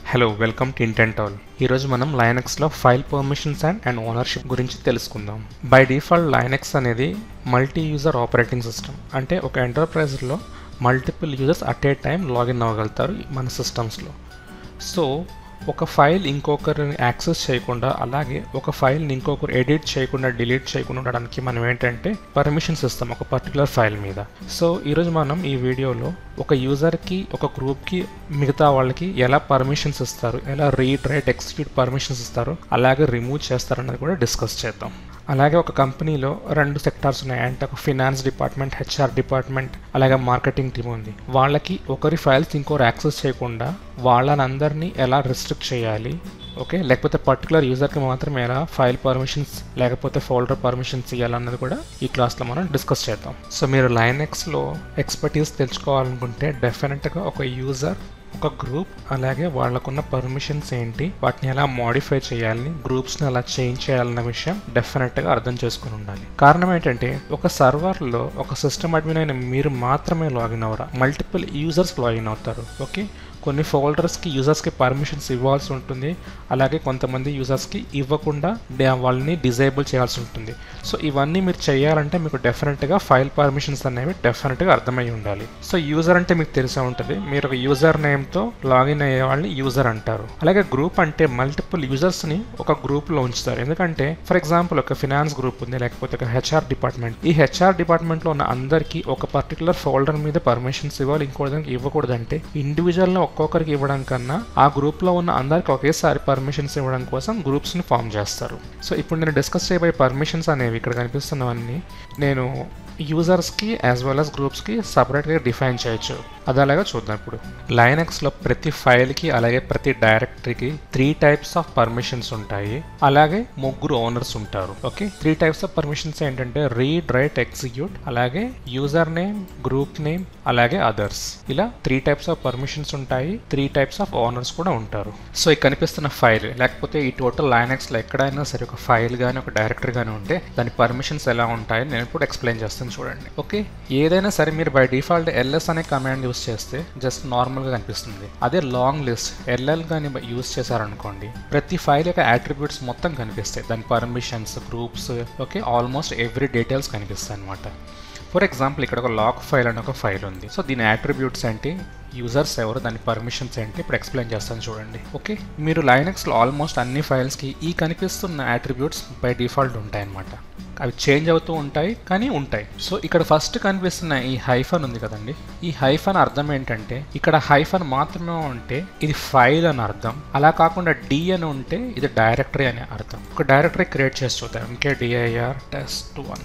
hello welcome to intent all ఈరోజు మనం లైనక్స్లో file permissions and and ownership గురించి తెలుసుకుందాం బై డిఫాల్ట్ లైనక్స్ అనేది మల్టీ యూజర్ ఆపరేటింగ్ సిస్టమ్ అంటే ఒక ఎంటర్ప్రైజ్లో multiple users at a time login అవ్వగలుగుతారు మన సిస్టమ్స్లో సో ఒక ఫైల్ ఇంకొకరిని యాక్సెస్ చేయకుండా అలాగే ఒక ఫైల్ని ఇంకొకరు ఎడిట్ చేయకుండా డిలీట్ చేయకుండా ఉండడానికి మనం ఏంటంటే పర్మిషన్స్ ఇస్తాం ఒక పర్టికులర్ ఫైల్ మీద సో ఈరోజు మనం ఈ వీడియోలో ఒక యూజర్కి ఒక గ్రూప్కి మిగతా వాళ్ళకి ఎలా పర్మిషన్స్ ఇస్తారు ఎలా రీడ్ రైట్ ఎగ్జిక్యూట్ పర్మిషన్స్ ఇస్తారు అలాగే రిమూవ్ చేస్తారన్నది కూడా డిస్కస్ చేద్దాం అలాగే ఒక కంపెనీలో రెండు సెక్టార్స్ ఉన్నాయి అంటే ఒక ఫినాన్స్ డిపార్ట్మెంట్ హెచ్ఆర్ డిపార్ట్మెంట్ అలాగే మార్కెటింగ్ టీమ్ ఉంది వాళ్ళకి ఒకరి ఫైల్స్ ఇంకోరు యాక్సెస్ చేయకుండా వాళ్ళని అందరినీ ఎలా రిస్ట్రిక్ట్ చేయాలి ఓకే లేకపోతే పర్టికులర్ యూజర్కి మాత్రం ఎలా ఫైల్ పర్మిషన్స్ లేకపోతే ఫోల్డర్ పర్మిషన్స్ ఇవ్వాలన్నది కూడా ఈ క్లాస్లో మనం డిస్కస్ చేద్దాం సో మీరు లైనెక్స్లో ఎక్స్పర్టీస్ తెలుసుకోవాలనుకుంటే డెఫినెట్గా ఒక యూజర్ ఒక గ్రూప్ అలాగే వాళ్ళకున్న పర్మిషన్స్ ఏంటి వాటిని ఎలా మోడిఫై చేయాలి గ్రూప్స్ని ఎలా చేంజ్ చేయాలన్న విషయం డెఫినెట్గా అర్థం చేసుకుని ఉండాలి కారణం ఏంటంటే ఒక సర్వర్లో ఒక సిస్టమ్ అడ్మిన్ అయిన మీరు మాత్రమే లాగిన్ అవ్వరా మల్టిపుల్ యూజర్స్ లాగిన్ అవుతారు ఓకే కొన్ని ఫోల్డర్స్కి యూజర్స్కి పర్మిషన్స్ ఇవ్వాల్సి ఉంటుంది అలాగే కొంతమంది యూజర్స్కి ఇవ్వకుండా వాళ్ళని డిజేబుల్ చేయాల్సి ఉంటుంది సో ఇవన్నీ మీరు చేయాలంటే మీకు డెఫినెట్గా ఫైల్ పర్మిషన్స్ అనేవి డెఫినెట్గా అర్థమై ఉండాలి సో యూజర్ అంటే మీకు తెలిసే ఉంటుంది మీరు ఒక యూజర్ నేమ్తో లాగిన్ అయ్యే వాళ్ళని యూజర్ అంటారు అలాగే గ్రూప్ అంటే మల్టిపుల్ యూజర్స్ని ఒక గ్రూప్లో ఉంచుతారు ఎందుకంటే ఫర్ ఎగ్జాంపుల్ ఒక ఫినాన్స్ గ్రూప్ ఉంది లేకపోతే ఒక హెచ్ఆర్ డిపార్ట్మెంట్ ఈ హెచ్ఆర్ డిపార్ట్మెంట్లో ఉన్న అందరికీ ఒక పర్టికులర్ ఫోల్డర్ మీద పర్మిషన్స్ ఇవ్వాలి ఇంకోటి ఇవ్వకూడదంటే ఇండివిజువల్ని ఒక్కొక్కరికి ఇవ్వడం కన్నా ఆ గ్రూప్లో ఉన్న అందరికి ఒకేసారి పర్మిషన్స్ ఇవ్వడం కోసం గ్రూప్స్ని ఫామ్ చేస్తారు సో ఇప్పుడు నేను డిస్కస్ చేయబోయే పర్మిషన్స్ అనేవి ఇక్కడ కనిపిస్తున్నవన్నీ నేను యూజర్స్కి యాజ్ వెల్ అస్ గ్రూప్స్కి సపరేట్గా డిఫైన్ చేయొచ్చు అది అలాగా చూద్దాం ఇప్పుడు లైనక్స్లో ప్రతి ఫైల్కి అలాగే ప్రతి డైరెక్టరీకి త్రీ టైప్స్ ఆఫ్ పర్మిషన్స్ ఉంటాయి అలాగే ముగ్గురు ఓనర్స్ ఉంటారు okay three types of permissions ఏంటంటే రీడ్ రైట్ ఎగ్జిక్యూట్ అలాగే యూజర్ నేమ్ గ్రూప్ నేమ్ అలాగే అదర్స్ ఇలా త్రీ టైప్స్ ఆఫ్ పర్మిషన్స్ ఉంటాయి త్రీ టైప్స్ ఆఫ్ ఓనర్స్ కూడా ఉంటారు సో ఈ కనిపిస్తున్న ఫైల్ లేకపోతే ఈ టోటల్ లైనక్స్లో ఎక్కడైనా సరే ఒక ఫైల్ కానీ ఒక డైరెక్టరీ కానీ ఉంటే దాని పర్మిషన్స్ ఎలా ఉంటాయని నేను ఇప్పుడు ఎక్స్ప్లెయిన్ చేస్తాను చూడండి ఓకే ఏదైనా సరే మీరు బై డిఫాల్ట్ ఎల్ఎస్ అనే కమాండ్ యూస్ చేస్తే జస్ట్ నార్మల్గా కనిపిస్తుంది అదే లాంగ్ లిస్ట్ ఎల్ఎల్ కానీ యూస్ చేశారనుకోండి ప్రతి ఫైల్ యొక్క అట్రిబ్యూట్స్ మొత్తం కనిపిస్తాయి దాని permissions groups okay almost every details కనిపిస్తాయి అనమాట ఫర్ ఎగ్జాంపుల్ ఇక్కడ ఒక లాక్ ఫైల్ అని ఒక ఫైల్ ఉంది సో దీని అట్రిబ్యూట్స్ ఏంటి యూజర్స్ ఎవరు దాని పర్మిషన్స్ ఏంటి ఇప్పుడు ఎక్స్ప్లెయిన్ చేస్తాను చూడండి ఓకే మీరు లైనక్స్లో ఆల్మోస్ట్ అన్ని ఫైల్స్కి ఈ కనిపిస్తున్న అట్రిబ్యూట్స్ బై డిఫాల్ట్ ఉంటాయన్నమాట అవి చేంజ్ అవుతూ ఉంటాయి కానీ ఉంటాయి సో ఇక్కడ ఫస్ట్ కనిపిస్తున్న ఈ హైఫన్ ఉంది కదండి ఈ హైఫన్ అర్థం ఏంటంటే ఇక్కడ హైఫన్ మాత్రమే ఉంటే ఇది ఫైల్ అని అర్థం అలా కాకుండా డి అని ఉంటే ఇది డైరెక్టరీ అనే అర్థం ఒక డైరెక్టరీ క్రియేట్ చేసి చూద్దాం ఇంకే డిఐఆర్ టెస్ట్ వన్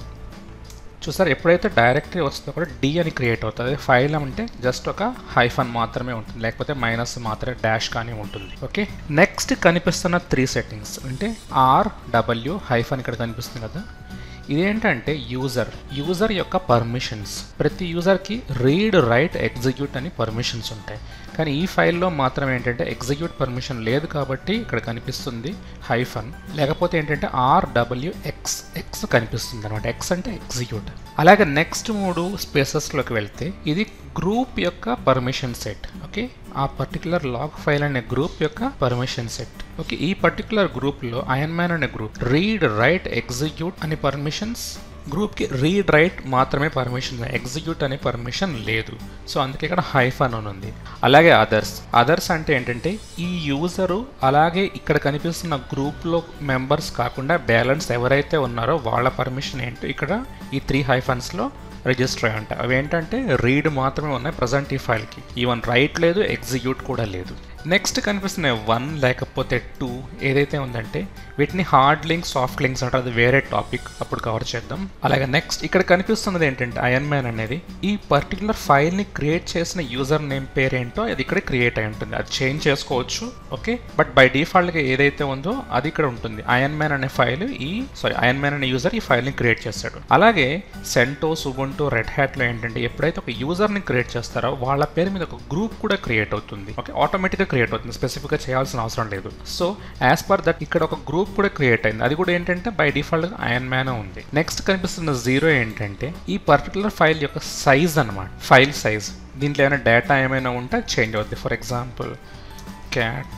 చూసారు ఎప్పుడైతే డైరెక్టరీ వస్తుందో కూడా డి అని క్రియేట్ అవుతుంది ఫైల్ అంటే జస్ట్ ఒక హైఫన్ మాత్రమే ఉంటుంది లేకపోతే మైనస్ మాత్రమే డాష్ కానీ ఉంటుంది ఓకే నెక్స్ట్ కనిపిస్తున్న త్రీ సెట్టింగ్స్ అంటే ఆర్ డబ్ల్యూ హైఫన్ ఇక్కడ కనిపిస్తుంది కదా ఇదేంటంటే యూజర్ యూజర్ యొక్క పర్మిషన్స్ ప్రతి యూజర్కి రీడ్ రైట్ ఎగ్జిక్యూట్ అని పర్మిషన్స్ ఉంటాయి కానీ ఈ ఫైల్లో మాత్రం ఏంటంటే ఎగ్జిక్యూట్ పర్మిషన్ లేదు కాబట్టి ఇక్కడ కనిపిస్తుంది హైఫన్ లేకపోతే ఏంటంటే ఆర్ డబ్ల్యూ ఎక్స్ ఎక్స్ కనిపిస్తుంది అనమాట ఎక్స్ అంటే ఎగ్జిక్యూట్ అలాగే నెక్స్ట్ మూడు స్పేసెస్లోకి వెళ్తే ఇది గ్రూప్ యొక్క పర్మిషన్ సెట్ ఓకే ఆ పర్టికులర్ లాగ్ ఫైల్ అనే గ్రూప్ యొక్క పర్మిషన్ సెట్ ఓకే ఈ పర్టికులర్ గ్రూప్లో అయన్ మ్యాన్ అనే గ్రూప్ రీడ్ రైట్ ఎగ్జిక్యూట్ అనే పర్మిషన్స్ గ్రూప్కి రీడ్ రైట్ మాత్రమే పర్మిషన్ ఎగ్జిక్యూట్ అనే పర్మిషన్ లేదు సో అందుకే ఇక్కడ హైఫన్ అని ఉంది అలాగే అదర్స్ అదర్స్ అంటే ఏంటంటే ఈ యూజరు అలాగే ఇక్కడ కనిపిస్తున్న గ్రూప్లో మెంబర్స్ కాకుండా బ్యాలెన్స్ ఎవరైతే ఉన్నారో వాళ్ళ పర్మిషన్ ఏంటో ఇక్కడ ఈ త్రీ హైఫన్స్లో రిజిస్టర్ అయి ఉంటాయి అవి ఏంటంటే రీడ్ మాత్రమే ఉన్నాయి ప్రజెంట్ ఈ ఫైల్కి ఈవెన్ రైట్ లేదు ఎగ్జిక్యూట్ కూడా లేదు నెక్స్ట్ కనిపిస్తున్న వన్ లేకపోతే టూ ఏదైతే ఉందంటే వీటిని హార్డ్ లింక్ సాఫ్ట్ లింక్స్ అంటారు అది వేరే టాపిక్ అప్పుడు కవర్ చేద్దాం అలాగే నెక్స్ట్ ఇక్కడ కనిపిస్తున్నది ఏంటంటే అయన్ మ్యాన్ అనేది ఈ పర్టికులర్ ఫైల్ని క్రియేట్ చేసిన యూజర్ నేమ్ పేరు ఏంటో అది ఇక్కడ క్రియేట్ అయి ఉంటుంది అది చేంజ్ చేసుకోవచ్చు ఓకే బట్ బై డిఫాల్ట్గా ఏదైతే ఉందో అది ఇక్కడ ఉంటుంది అయన్ మ్యాన్ అనే ఫైల్ ఈ సారీ అయన్ మ్యాన్ అనే యూజర్ ఈ ఫైల్ని క్రియేట్ చేస్తాడు అలాగే సెంటో సుబుంటో రెడ్ హ్యాట్లో ఏంటంటే ఎప్పుడైతే ఒక యూజర్ని క్రియేట్ చేస్తారో వాళ్ళ పేరు మీద ఒక గ్రూప్ కూడా క్రియేట్ అవుతుంది ఓకే ఆటోమేటిక్గా క్రియేట్ అవుతుంది స్పెసిఫిక్గా చేయాల్సిన అవసరం లేదు సో యాజ్ పర్ దట్ ఇక్కడ ఒక గ్రూప్ కూడా క్రియేట్ అయింది అది కూడా ఏంటంటే బై డిఫాల్ట్ అయన్ మ్యాన్ ఉంది నెక్స్ట్ కనిపిస్తున్న జీరో ఏంటంటే ఈ పర్టికులర్ ఫైల్ యొక్క సైజ్ అనమాట ఫైల్ సైజ్ దీంట్లో ఏమైనా డేటా ఏమైనా ఉంటే చేంజ్ అవుద్ది ఫర్ ఎగ్జాంపుల్ క్యాట్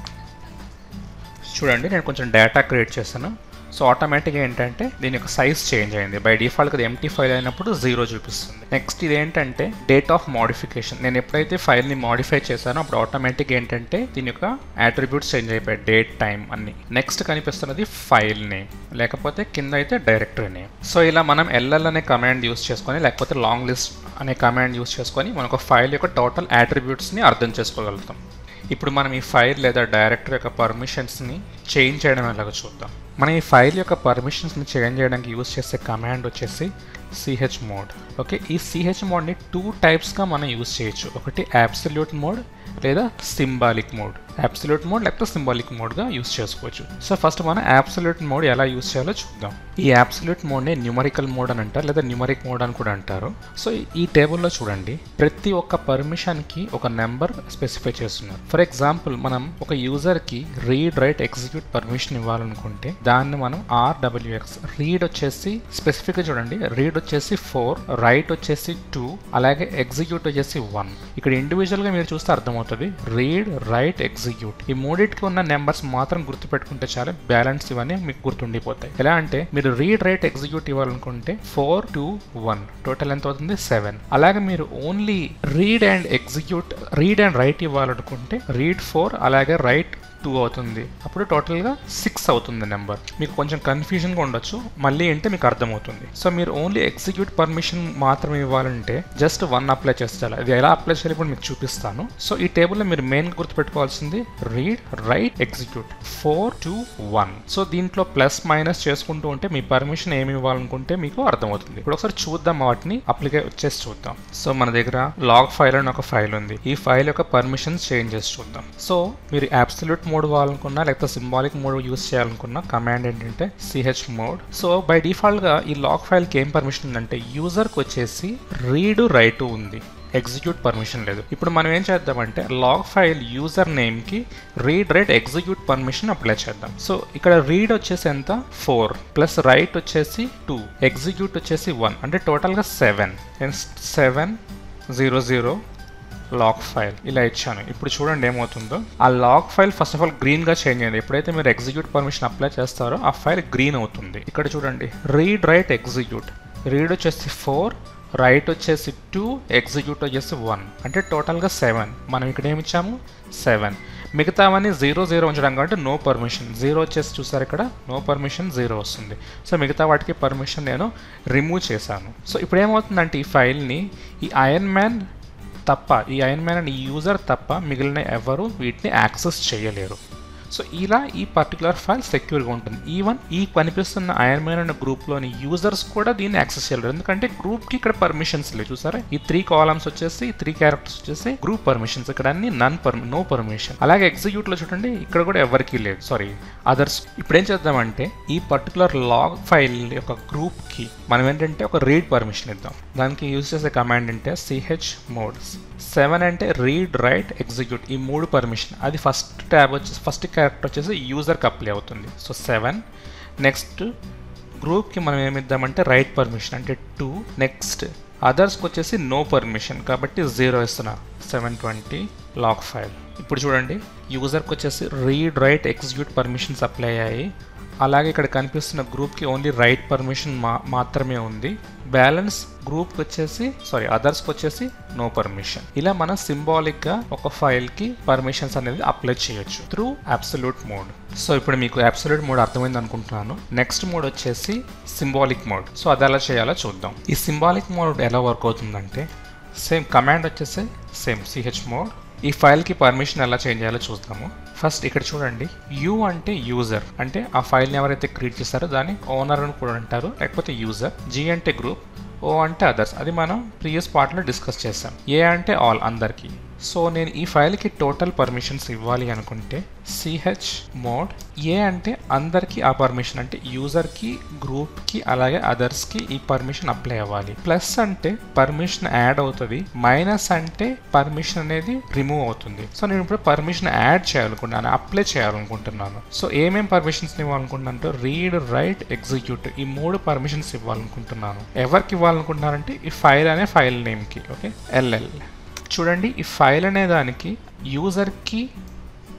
చూడండి నేను కొంచెం డేటా క్రియేట్ చేశాను సో ఆటోమేటిక్గా ఏంటంటే దీని యొక్క సైజ్ చేంజ్ అయింది బై డిఫాల్ట్ అది ఎంటీ ఫైల్ అయినప్పుడు జీరో చూపిస్తుంది నెక్స్ట్ ఇది ఏంటంటే డేట్ ఆఫ్ మోడిఫికేషన్ నేను ఎప్పుడైతే ఫైల్ని మోడిఫై చేశానో అప్పుడు ఆటోమేటిక్ ఏంటంటే దీని యొక్క అట్రిబ్యూట్స్ చేంజ్ అయిపోయాయి డేట్ టైం అన్ని నెక్స్ట్ కనిపిస్తున్నది ఫైల్ నేమ్ లేకపోతే కింద అయితే డైరెక్టరీ నేమ్ సో ఇలా మనం ఎల్ఎల్ అనే కమాండ్ యూస్ చేసుకొని లేకపోతే లాంగ్ లిస్ట్ అనే కమాండ్ యూస్ చేసుకొని మన ఒక ఫైల్ యొక్క టోటల్ అట్రిబ్యూట్స్ని అర్థం చేసుకోగలుగుతాం ఇప్పుడు మనం ఈ ఫైల్ లేదా డైరెక్టర్ యొక్క పర్మిషన్స్ని చేంజ్ చేయడం ఎలాగో చూద్దాం మనం ఈ ఫైల్ యొక్క పర్మిషన్స్ని చేంజ్ చేయడానికి యూజ్ చేసే కమాండ్ వచ్చేసి సిహెచ్ మోడ్ ఓకే ఈ సిహెచ్ మోడ్ని టూ టైప్స్గా మనం యూజ్ చేయొచ్చు ఒకటి అబ్సల్యూట్ మోడ్ లేదా సింబాలిక్ మోడ్ అబ్సల్యూట్ మోడ్ లేకపోతే సింబాలిక్ మోడ్గా యూస్ చేసుకోవచ్చు సో ఫస్ట్ మనం అబ్సల్యూట్ మోడ్ ఎలా యూస్ చేయాలో చూద్దాం ఈ అబ్సల్యూట్ మోడ్ని న్యూమరికల్ మోడ్ అని అంటారు లేదా న్యూమరిక్ మోడ్ అని కూడా అంటారు సో ఈ టేబుల్లో చూడండి ప్రతి ఒక్క పర్మిషన్కి ఒక నెంబర్ స్పెసిఫై చేస్తున్నారు ఫర్ ఎగ్జాంపుల్ మనం ఒక యూజర్కి రీడ్ రైట్ ఎగ్జిక్యూట్ పర్మిషన్ ఇవ్వాలనుకుంటే దాన్ని మనం ఆర్డబ్ల్యూఎక్స్ రీడ్ వచ్చేసి స్పెసిఫిక్గా చూడండి రీడ్ వచ్చేసి ఫోర్ రైట్ వచ్చేసి టూ అలాగే ఎగ్జిక్యూట్ వచ్చేసి వన్ ఇక్కడ ఇండివిజువల్గా మీరు చూస్తే అర్థమవుతుంది రీడ్ రైట్ ఎగ్జిక్యూట్ ఈ మూడింటికి ఉన్న నెంబర్స్ మాత్రం గుర్తుపెట్టుకుంటే చాలా బ్యాలెన్స్ ఇవన్నీ మీకు గుర్తుండిపోతాయి ఎలా అంటే మీరు రీడ్ రైట్ ఎగ్జిక్యూట్ ఇవ్వాలనుకుంటే ఫోర్ టూ వన్ టోటల్ ఎంత అవుతుంది సెవెన్ అలాగే మీరు only read and execute read and write ఇవ్వాలనుకుంటే రీడ్ ఫోర్ అలాగే రైట్ టూ అవుతుంది అప్పుడు టోటల్గా సిక్స్ అవుతుంది నెంబర్ మీకు కొంచెం కన్ఫ్యూజన్గా ఉండొచ్చు మళ్ళీ అంటే మీకు అర్థమవుతుంది సో మీరు ఓన్లీ ఎగ్జిక్యూట్ పర్మిషన్ మాత్రమే ఇవ్వాలంటే జస్ట్ వన్ అప్లై చేస్తే చాలు అది ఎలా అప్లై చేయాలి ఇప్పుడు మీకు చూపిస్తాను సో ఈ టేబుల్లో మీరు మెయిన్ గుర్తుపెట్టుకోవాల్సింది read write execute four two one so దీంట్లో ప్లస్ మైనస్ చేసుకుంటూ ఉంటే మీ పర్మిషన్ ఏమి ఇవ్వాలనుకుంటే మీకు అర్థమవుతుంది ఇప్పుడు ఒకసారి చూద్దాం వాటిని అప్లికే వచ్చేసి చూద్దాం సో మన దగ్గర లాగ్ ఫైల్ అని ఒక ఫైల్ ఉంది ఈ ఫైల్ యొక్క పర్మిషన్స్ చేంజ్ చేసి చూద్దాం సో మీరు అబ్సల్యూట్ మోడ్ వాడాలనుకున్నా లేకపోతే సింబాలిక్ మోడ్ యూస్ చేయాలనుకున్నా కమాండ్ ఏంటంటే C H mod so by default గా ఈ లాగ్ ఫైల్ కి ఏం పర్మిషన్ ఉందంటే యూజర్ కి వచ్చేసి రీడ్ రైట్ ఉంది ఎగ్జిక్యూట్ పర్మిషన్ లేదు ఇప్పుడు మనం ఏం చేద్దామంటే లాగ్ ఫైల్ యూజర్ నేమ్ కి read write execute permission apply చేద్దాం సో ఇక్కడ రీడ్ వచ్చేసి ఎంత ఫోర్ ప్లస్ రైట్ వచ్చేసి టూ ఎగ్జిక్యూట్ వచ్చేసి వన్ అంటే టోటల్గా seven seven zero zero lock file ఇలా ఇచ్చాను ఇప్పుడు చూడండి ఏమవుతుందో ఆ lock file first of all green గా చేంజ్ అయింది ఎప్పుడైతే మీరు ఎగ్జిక్యూట్ పర్మిషన్ అప్లై చేస్తారో ఆ ఫైల్ గ్రీన్ అవుతుంది ఇక్కడ చూడండి రీడ్ రైట్ ఎగ్జిక్యూట్ రీడ్ వచ్చేసి ఫోర్ రైట్ వచ్చేసి టూ ఎగ్జిక్యూట్ వచ్చేసి వన్ అంటే టోటల్గా సెవెన్ మనం ఇక్కడ ఏమి ఇచ్చాము సెవెన్ మిగతావన్నీ జీరో జీరో ఉంచడం కాబట్టి నో పర్మిషన్ జీరో వచ్చేసి చూసారు ఇక్కడ నో పర్మిషన్ జీరో వస్తుంది సో మిగతా వాటికి పర్మిషన్ నేను రిమూవ్ చేశాను సో ఇప్పుడు ఏమవుతుందంటే ఈ ఫైల్ని ఈ ఐరన్ మ్యాన్ తప్ప ఈ ఐరన్ మ్యాన్ అండ్ ఈ యూజర్ తప్ప మిగిలిన ఎవరు వీటిని యాక్సెస్ చేయలేరు సో ఇలా ఈ పర్టికులర్ ఫైల్ సెక్యూర్గా ఉంటుంది ఈవెన్ ఈ కనిపిస్తున్న ఐరన్ మ్యాన్ అనే గ్రూప్లోని యూజర్స్ కూడా దీన్ని యాక్సెస్ చేయలేరు ఎందుకంటే గ్రూప్కి ఇక్కడ పర్మిషన్స్ లేవు చూసారా ఈ త్రీ కాలమ్స్ వచ్చేసి ఈ త్రీ క్యారెక్టర్స్ వచ్చేసి గ్రూప్ పర్మిషన్స్ ఇక్కడ అన్ని నన్ పర్మి నో పర్మిషన్ అలాగే ఎగ్జిక్యూట్లో చూడండి ఇక్కడ కూడా ఎవరికి లేదు సారీ అదర్స్ ఇప్పుడు ఏం చేద్దామంటే ఈ పర్టికులర్ లాగ్ ఫైల్ యొక్క గ్రూప్కి మనం ఏంటంటే ఒక రీడ్ పర్మిషన్ ఇద్దాం దానికి యూజ్ చేసే కమాండ్ అంటే సిహెచ్ మోడ్ సెవెన్ అంటే రీడ్ రైట్ ఎగ్జిక్యూట్ ఈ మూడు పర్మిషన్ అది ఫస్ట్ ట్యాబ్ వచ్చేసి ఫస్ట్ క్యారెక్టర్ వచ్చేసి యూజర్కి అప్లై అవుతుంది సో సెవెన్ నెక్స్ట్ గ్రూప్కి మనం ఏమిద్దామంటే రైట్ పర్మిషన్ అంటే టూ నెక్స్ట్ అదర్స్కి వచ్చేసి నో పర్మిషన్ కాబట్టి జీరో ఇస్తున్నా సెవెన్ ట్వంటీ లాక్ ఫైల్ ఇప్పుడు చూడండి యూజర్కి వచ్చేసి read write execute permissions apply అయ్యాయి అలాగే ఇక్కడ కనిపిస్తున్న గ్రూప్కి ఓన్లీ రైట్ పర్మిషన్ మా మాత్రమే ఉంది బ్యాలెన్స్ గ్రూప్కి వచ్చేసి సారీ అదర్స్కి వచ్చేసి నో పర్మిషన్ ఇలా మనం సింబాలిక్గా ఒక ఫైల్కి పర్మిషన్స్ అనేది అప్లై చేయొచ్చు త్రూ అబ్సల్యూట్ మోడ్ సో ఇప్పుడు మీకు అబ్సల్యూట్ మోడ్ అర్థమైంది అనుకుంటున్నాను నెక్స్ట్ మోడ్ వచ్చేసి సింబాలిక్ మోడ్ సో అది ఎలా చేయాలో చూద్దాం ఈ సింబాలిక్ మోడ్ ఎలా వర్క్ అవుతుందంటే సేమ్ కమాండ్ వచ్చేసి సేమ్ సిహెచ్ మోడ్ ఈ ఫైల్కి పర్మిషన్ ఎలా చేంజ్ చేయాలో చూద్దాము ఫస్ట్ ఇక్కడ చూడండి యూ అంటే యూజర్ అంటే ఆ ఫైల్ని ఎవరైతే క్రియేట్ చేస్తారో దాన్ని ఓనర్ అని కూడా అంటారు లేకపోతే యూజర్ జీ అంటే గ్రూప్ ఓ అంటే అదర్స్ అది మనం ప్రీవియస్ పార్ట్లో డిస్కస్ చేసాం ఏ అంటే ఆల్ అందరికీ సో నేను ఈ ఫైల్కి టోటల్ పర్మిషన్స్ ఇవ్వాలి అనుకుంటే సిహెచ్ మోడ్ ఏ అంటే అందరికీ ఆ పర్మిషన్ అంటే యూజర్కి గ్రూప్కి అలాగే అదర్స్కి ఈ పర్మిషన్ అప్లై అవ్వాలి ప్లస్ అంటే పర్మిషన్ యాడ్ అవుతుంది మైనస్ అంటే పర్మిషన్ అనేది రిమూవ్ అవుతుంది సో నేను ఇప్పుడు పర్మిషన్ యాడ్ చేయాలనుకుంటున్నాను అప్లై చేయాలనుకుంటున్నాను సో ఏమేం పర్మిషన్స్ ఇవ్వాలనుకుంటున్నాను రీడ్ రైట్ ఎగ్జిక్యూట్ ఈ మూడు పర్మిషన్స్ ఇవ్వాలనుకుంటున్నాను ఎవరికి ఇవ్వాలనుకుంటున్నానంటే ఈ ఫైల్ అనే ఫైల్ నేమ్కి ఓకే ఎల్ఎల్ చూడండి ఈ ఫైల్ అనే దానికి యూజర్కి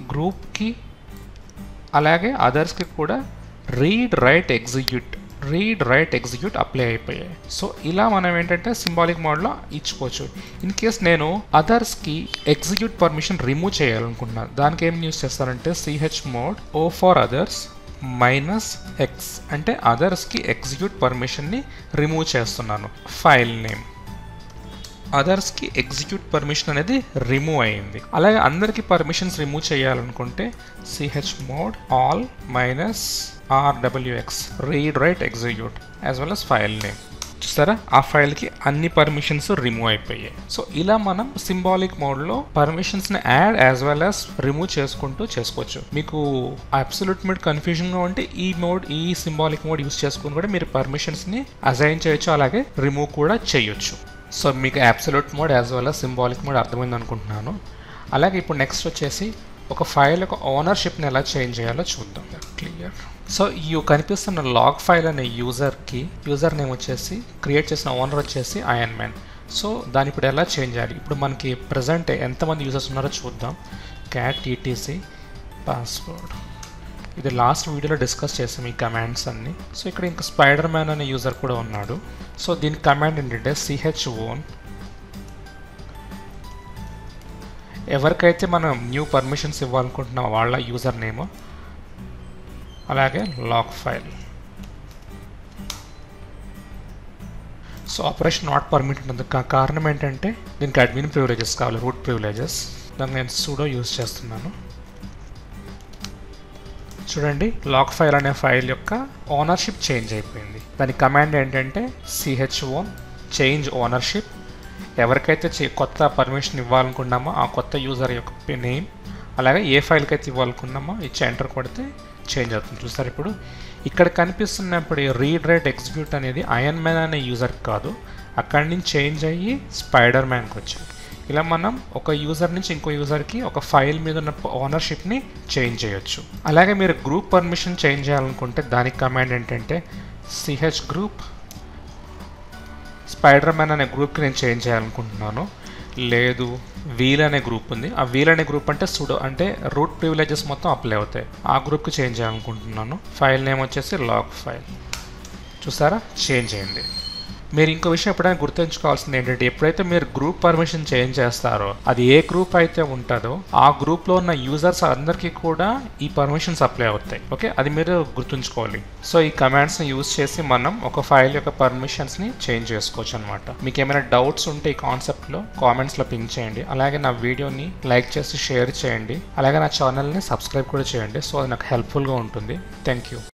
గ్రూప్కి అలాగే అదర్స్కి కూడా read write execute read write execute apply అయిపోయాయి సో ఇలా మనం ఏంటంటే సింబాలిక్ మోడ్లో ఇచ్చుకోవచ్చు ఇన్ కేస్ నేను అదర్స్కి ఎగ్జిక్యూట్ పర్మిషన్ రిమూవ్ చేయాలనుకుంటున్నాను దానికి ఏం యూస్ చేస్తానంటే C H mod O for others minus X అంటే అదర్స్కి ఎగ్జిక్యూట్ పర్మిషన్ని రిమూవ్ చేస్తున్నాను ఫైల్ నేమ్ అదర్స్కి ఎగ్జిక్యూట్ పర్మిషన్ అనేది రిమూవ్ అయ్యింది అలాగే అందరికీ పర్మిషన్స్ రిమూవ్ చేయాలనుకుంటే C H mod all minus R W X read write execute as well as file name చూసారా ఆ ఫైల్కి అన్ని పర్మిషన్స్ రిమూవ్ అయిపోయాయి సో ఇలా మనం సింబాలిక్ మోడ్లో పర్మిషన్స్ని add as well as remove చేసుకుంటూ చేసుకోవచ్చు మీకు అబ్సల్యూట్ మోడ్ కన్ఫ్యూజన్గా ఉంటే ఈ మోడ్ ఈ సింబాలిక్ మోడ్ యూస్ చేసుకుని కూడా మీరు పర్మిషన్స్ని అజైన్ చేయొచ్చు అలాగే రిమూవ్ కూడా చేయొచ్చు సో మీకు absolute mode as well as symbolic mode అర్థమైంది అనుకుంటున్నాను అలాగే ఇప్పుడు నెక్స్ట్ వచ్చేసి ఒక ఫైల్ యొక్క ఓనర్షిప్ని ఎలా చేంజ్ చేయాలో చూద్దాం క్లియర్ సో ఈ కనిపిస్తున్న లాగ్ ఫైల్ అనే యూజర్కి యూజర్ నేమ్ వచ్చేసి క్రియేట్ చేసిన ఓనర్ వచ్చేసి ఐఎన్ మ్యాన్ సో దాన్ని ఇప్పుడు ఎలా చేంజ్ చేయాలి ఇప్పుడు మనకి ప్రజెంట్ ఎంతమంది యూజర్స్ ఉన్నారో చూద్దాం క్యాట్ టీటీసీ పాస్వర్డ్ ఇది లాస్ట్ వీడియోలో డిస్కస్ చేసాం ఈ కమాండ్స్ అన్ని సో ఇక్కడ ఇంకా స్పైడర్ మ్యాన్ అనే యూజర్ కూడా ఉన్నాడు సో దీని కమాండ్ ఏంటంటే సిహెచ్ ఓన్ ఎవరికైతే మనం న్యూ పర్మిషన్స్ ఇవ్వాలనుకుంటున్నాం వాళ్ళ యూజర్ నేమ్ అలాగే lock file so operation not permitted ఉంది కారణం ఏంటంటే దీనికి అడ్మిన్ ప్రివిలేజెస్ కావాలి రూట్ ప్రివిలేజెస్ దాన్ని నేను సూడో యూజ్ చేస్తున్నాను చూడండి లాక్ ఫైల్ అనే ఫైల్ యొక్క ఓనర్షిప్ చేంజ్ అయిపోయింది దాని కమాండ్ ఏంటంటే సిహెచ్ ఓన్ చేంజ్ ఓనర్షిప్ ఎవరికైతే కొత్త పర్మిషన్ ఇవ్వాలనుకున్నామో ఆ కొత్త యూజర్ యొక్క నేమ్ అలాగే ఏ ఫైల్కి అయితే ఇవ్వాలనుకున్నామో ఇచ్చి ఎంటర్ కొడితే చేంజ్ అవుతుంది చూస్తారు ఇప్పుడు ఇక్కడ కనిపిస్తున్నప్పుడు రీడ్ రైట్ ఎగ్జిక్యూట్ అనేది అయన్ మ్యాన్ అనే యూజర్ కాదు అక్కడి నుంచి చేంజ్ అయ్యి స్పైడర్ మ్యాన్కి వచ్చింది ఇలా మనం ఒక యూజర్ నుంచి ఇంకో యూజర్కి ఒక ఫైల్ మీద ఉన్న ఓనర్షిప్ని చేంజ్ చేయొచ్చు అలాగే మీరు గ్రూప్ పర్మిషన్ చేంజ్ చేయాలనుకుంటే దానికి కమాండ్ ఏంటంటే సిహెచ్ గ్రూప్ స్పైడర్ మ్యాన్ అనే గ్రూప్కి నేను చేంజ్ చేయాలనుకుంటున్నాను లేదు వీల్ అనే గ్రూప్ ఉంది ఆ వీల్ అనే గ్రూప్ అంటే సుడో అంటే రూట్ ప్రివిలేజెస్ మొత్తం అప్లై అవుతాయి ఆ గ్రూప్కి చేంజ్ చేయాలనుకుంటున్నాను ఫైల్ నేమ్ వచ్చేసి లాగ్ ఫైల్ చూసారా చేంజ్ అయింది మీరు ఇంకో విషయం ఎప్పుడైనా గుర్తుంచుకోవాల్సింది ఏంటంటే ఎప్పుడైతే మీరు గ్రూప్ పర్మిషన్ చేంజ్ చేస్తారో అది ఏ గ్రూప్ అయితే ఉంటుందో ఆ గ్రూప్లో ఉన్న యూజర్స్ అందరికీ కూడా ఈ పర్మిషన్స్ అప్లై అవుతాయి ఓకే అది మీరు గుర్తుంచుకోవాలి సో ఈ కమాండ్స్ని యూజ్ చేసి మనం ఒక ఫైల్ యొక్క పర్మిషన్స్ని చేంజ్ చేసుకోవచ్చు అనమాట మీకు ఏమైనా డౌట్స్ ఉంటే ఈ కాన్సెప్ట్లో కామెంట్స్లో పింక్ చేయండి అలాగే నా వీడియోని లైక్ చేసి షేర్ చేయండి అలాగే నా ఛానల్ని సబ్స్క్రైబ్ కూడా చేయండి సో అది నాకు హెల్ప్ఫుల్గా ఉంటుంది థ్యాంక్ యూ